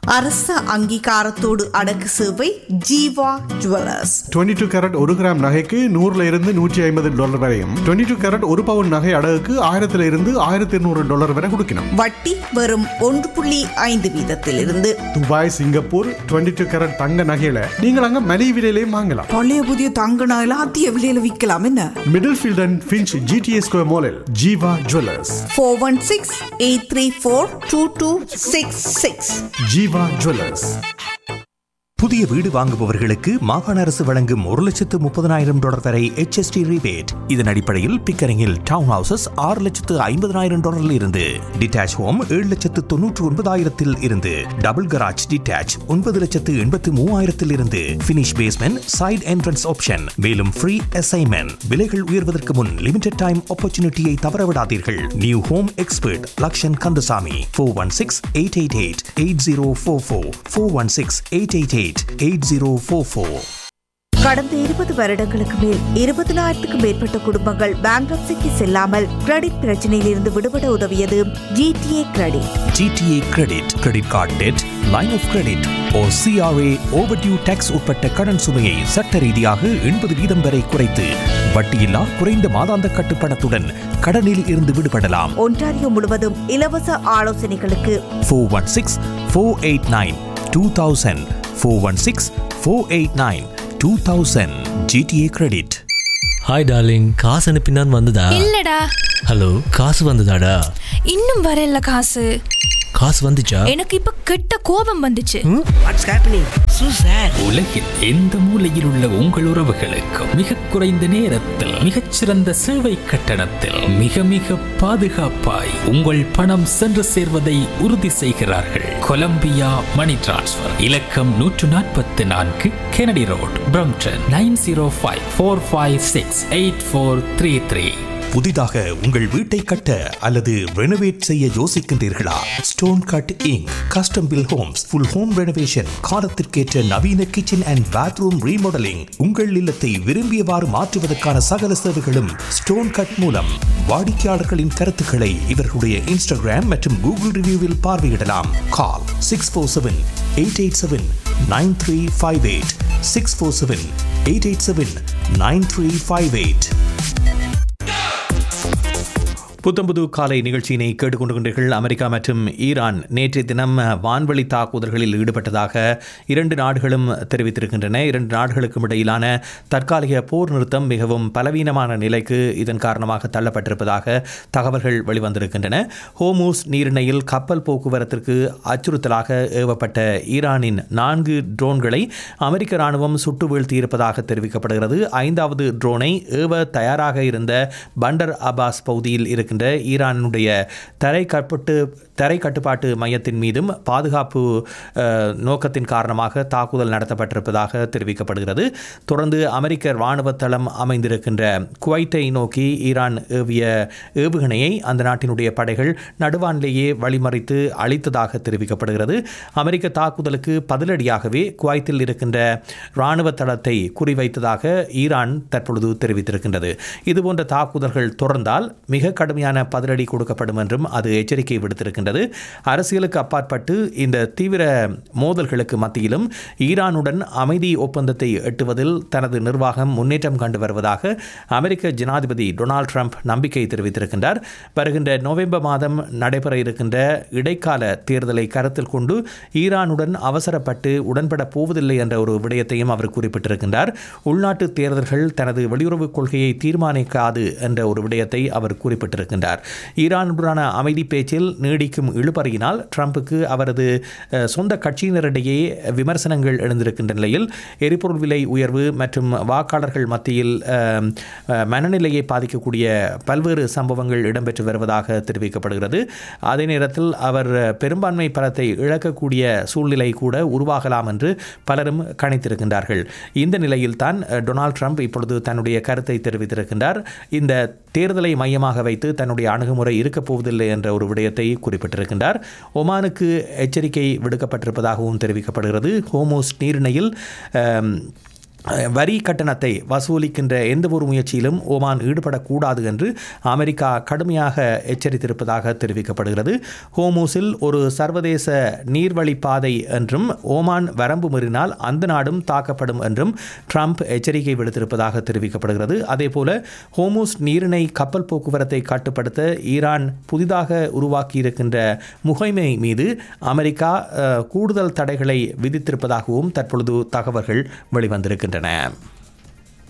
அரச அங்கீகாரத்தோடு அடக்கு சேவை ஜீவா ஜுவல்லர்ஸ் 22 டூ கேரட் ஒரு கிராம் நகைக்கு நூறுல இருந்து நூற்றி ஐம்பது டாலர் வரையும் 22 டூ கேரட் ஒரு பவுன் நகை அடகுக்கு ஆயிரத்துல இருந்து ஆயிரத்தி இருநூறு டாலர் வரை கொடுக்கணும் வட்டி வெறும் ஒன்று புள்ளி ஐந்து வீதத்திலிருந்து துபாய் சிங்கப்பூர் 22 டூ கேரட் தங்க நகையில நீங்கள் அங்க மலிவு விலையிலையும் வாங்கலாம் பழைய புதிய தங்க நகைலாம் அதிக விலையில விற்கலாம் என்ன Middlefield and Finch GTS Square மாலில் Jeeva jewellers four one six eight three four two two six six Jeeva jewellers புதிய வீடு வாங்குபவர்களுக்கு மாகாண அரசு வழங்கும் ஒரு லட்சத்து முப்பதனாயிரம் டாலர் வரை HST rebate இதன் அடிப்படையில் பிக்கரிங்கில் டவுன் ஹவுசஸ் ஆறு லட்சத்து ஐம்பதனாயிரம் டாலரில் இருந்து டிட்டாச் ஹோம் ஏழு லட்சத்து தொன்னூற்று ஒன்பதாயிரத்தில் இருந்து டபுள் கராஜ் டிட்டாச் ஒன்பது லட்சத்து எண்பத்து மூவாயிரத்தில் இருந்து finish basement side entrance option மேலும் ஃப்ரீ அசைன்மெண்ட் விலைகள் உயர்வதற்கு முன் லிமிடெட் டைம் ஆப்பர்ச்சுனிட்டியை தவறவிடாதீர்கள் new home expert Lakshan Kandasamy four one six eight eight eight eight zero four four four one six eight eight eight eight zero four four கடந்த இருபது வருடங்களுக்கு மேல் இருபதனாயிரத்துக்கும் மேற்பட்ட குடும்பங்கள் பேங்க்ரப்சிக்கு செல்லாமல் கிரெடிட் பிரச்சனையில் இருந்து விடுபட உதவியது GTA credit GTA credit credit card debt line of credit or CRA overdue taxes உட்பட்ட கடன் சுமையை சட்ட ரீதியாக எண்பது வீதம் வரை குறைத்து வட்டியில்லா குறைந்த மாதாந்த கட்டுப்பணத்துடன் கடனில் இருந்து விடுபடலாம் ஒன்டாரியோ முழுவதும் இலவச ஆலோசனைகளுக்கு four one six four eight nine two thousand four one six four eight nine two thousand GTA credit hi darling காசு அனுப்பினான் வந்ததா இல்லடா ஹலோ காசு வந்ததாடா இன்னும் வரல காசு காசு வந்துச்சா எனக்கு இப்ப கெட்ட கோபம் வந்துச்சு உலகில் எந்த மூலையில் உள்ள உங்கள் உறவுகளுக்கு மிக குறைந்த நேரத்தில் மிகச்சிறந்த சேவை கட்டணத்தில் மிக மிக பாதுகாப்பாய் உங்கள் பணம் சென்று சேர்வதை உறுதி செய்கிறார்கள் கொலம்பியா மணி டிரான்ஸ்ஃபர் இலக்கம் நூற்று நாற்பத்தி நான்கு Kennedy Road Brampton nine zero five four five six eight four three three புதிதாக உங்கள் வீட்டை கட்ட அல்லது ரெனோவேட் செய்ய யோசிக்கின்றீர்களா stone cut Inc custom built homes full home renovation காலத்திற்கேற்ற நவீன கிச்சன் அண்ட் பாத்ரூம் ரீமாடலிங் உங்கள் இல்லத்தை விரும்பியவாறு மாற்றுவதற்கான சகல சேவைகளும் ஸ்டோன் கட் மூலம் வாடிக்கையாளர்களின் கருத்துக்களை இவர்களுடைய இன்ஸ்டாகிராம் மற்றும் கூகுள் ரிவ்யூவில் பார்வையிடலாம் call six four seven eight eight seven nine three five eight six four seven eight eight seven nine three five eight புத்தம்புது காலை நிகழ்ச்சியினை கேட்டுக்கொண்டிருக்கின்றீர்கள் அமெரிக்கா மற்றும் ஈரான் நேற்றைய தினம் வான்வழி தாக்குதல்களில் ஈடுபட்டதாக இரண்டு நாடுகளும் தெரிவித்திருக்கின்றன இரண்டு நாடுகளுக்கும் இடையிலான தற்காலிக போர் நிறுத்தம் மிகவும் பலவீனமான நிலைக்கு இதன் காரணமாக தள்ளப்பட்டிருப்பதாக தகவல்கள் வெளிவந்திருக்கின்றன ஹோமூஸ் நீரிணையில் கப்பல் போக்குவரத்திற்கு அச்சுறுத்தலாக ஏவப்பட்ட ஈரானின் நான்கு ட்ரோன்களை அமெரிக்க ராணுவம் சுட்டு வீழ்த்தியிருப்பதாக தெரிவிக்கப்படுகிறது ஐந்தாவது ட்ரோனை ஏவ தயாராக இருந்த பண்டர் அபாஸ் பகுதியில் இருக்கின்ற ஈரானுடைய தரை கட்டுப்பாட்டு தரை கட்டுப்பாட்டு மையத்தின் மீதும் பாதுகாப்பு அஹ், நோக்கத்தின் காரணமாக தாக்குதல் நடத்தப்பட்டிருப்பதாக தெரிவிக்கப்படுகிறது தொடர்ந்து அமெரிக்க இராணுவ தளம் அமைந்திருக்கின்ற குவைத்தை நோக்கி ஈரான் ஏவிய ஏவுகணையை அந்த நாட்டினுடைய படைகள் நடுவானிலேயே வழிமறித்து அழித்ததாக தெரிவிக்கப்படுகிறது அமெரிக்க தாக்குதலுக்கு பதிலடியாகவே குவைத்தில் இருக்கின்ற இராணுவ தளத்தை குறிவைத்ததாக ஈரான் தற்பொழுது தெரிவித்திருக்கின்றது இதுபோன்ற தாக்குதல்கள் தொடர்ந்தால் மிக கடுமையான பதிலடி கொடுக்கப்படும் என்றும் அது எச்சரிக்கை விடுத்திருக்கின்றது அரசியலுக்கு அப்பாற்பட்டு இந்த தீவிர மோதல்களுக்கு மத்தியிலும் ஈரானுடன் அமைதி ஒப்பந்தத்தை எட்டுவதில் தனது நிர்வாகம் முன்னேற்றம் கண்டு வருவதாக அமெரிக்க ஜனாதிபதி டொனால்ட் ட்ரம்ப் நம்பிக்கை தெரிவித்திருக்கின்றார் வருகின்ற நவம்பர் மாதம் நடைபெற இருக்கின்ற இடைக்கால தேர்தலை கருத்தில் கொண்டு ஈரானுடன் அவசரப்பட்டு உடன்பட போவதில்லை என்ற ஒரு விடயத்தையும் அவர் குறிப்பிட்டிருக்கின்றார் உள்நாட்டு தேர்தல்கள் தனது வெளியுறவு கொள்கையை தீர்மானிக்காது என்ற ஒரு விடயத்தை அவர் குறிப்பிட்டிருக்கின்றார் ஈரானுடனான அமைதி பேச்சில் நீடிக்கும் இழுபறியினால் ட்ரம்புக்கு அவரது அஹ், சொந்த கட்சியினரிடையே விமர்சனங்கள் எழுந்திருக்கின்ற நிலையில் எரிபொருள் விலை உயர்வு மற்றும் வாக்காளர்கள் மத்தியில் அஹ், அஹ், மனநிலையை பாதிக்கக்கூடிய பல்வேறு சம்பவங்கள் இடம்பெற்று வருவதாக தெரிவிக்கப்படுகிறது அதே நேரத்தில் அவர் பெரும்பான்மை பலத்தை இழக்கக்கூடிய சூழ்நிலை கூட உருவாகலாம் என்று பலரும் கணித்திருக்கின்றார்கள் இந்த நிலையில்தான் அஹ், டொனால்ட் ட்ரம்ப் இப்பொழுது தன்னுடைய கருத்தை தெரிவித்திருக்கின்றார் இந்த தேர்தலை மையமாக வைத்து தன்னுடைய அணுகுமுறை இருக்கப் போவதில்லை என்ற ஒரு விடயத்தை குறிப்பிட்டிருக்கின்றார் ஒமானுக்கு எச்சரிக்கை விடுக்கப்பட்டிருப்பதாகவும் தெரிவிக்கப்படுகிறது ஹோமோஸ் நீரிணையில் அம், அஹ், வரி கட்டணத்தை வசூலிக்கின்ற எந்த ஒரு முயற்சியிலும் ஓமான் ஈடுபடக்கூடாது என்று அமெரிக்கா கடுமையாக எச்சரித்திருப்பதாக தெரிவிக்கப்படுகிறது ஹோமூஸில் ஒரு சர்வதேச நீர்வழி பாதை என்றும் ஓமான் வரம்பு மீறினால் அந்த நாடும் தாக்கப்படும் என்றும் ட்ரம்ப் எச்சரிக்கை விடுத்திருப்பதாக தெரிவிக்கப்படுகிறது அதேபோல ஹோமூஸ் நீரிணை கப்பல் போக்குவரத்தை கட்டுப்படுத்த ஈரான் புதிதாக உருவாக்கியிருக்கின்ற முகைமை மீது அமெரிக்கா அஹ், கூடுதல் தடைகளை விதித்திருப்பதாகவும் தற்பொழுது தகவல்கள் வெளிவந்திருக்கின்றன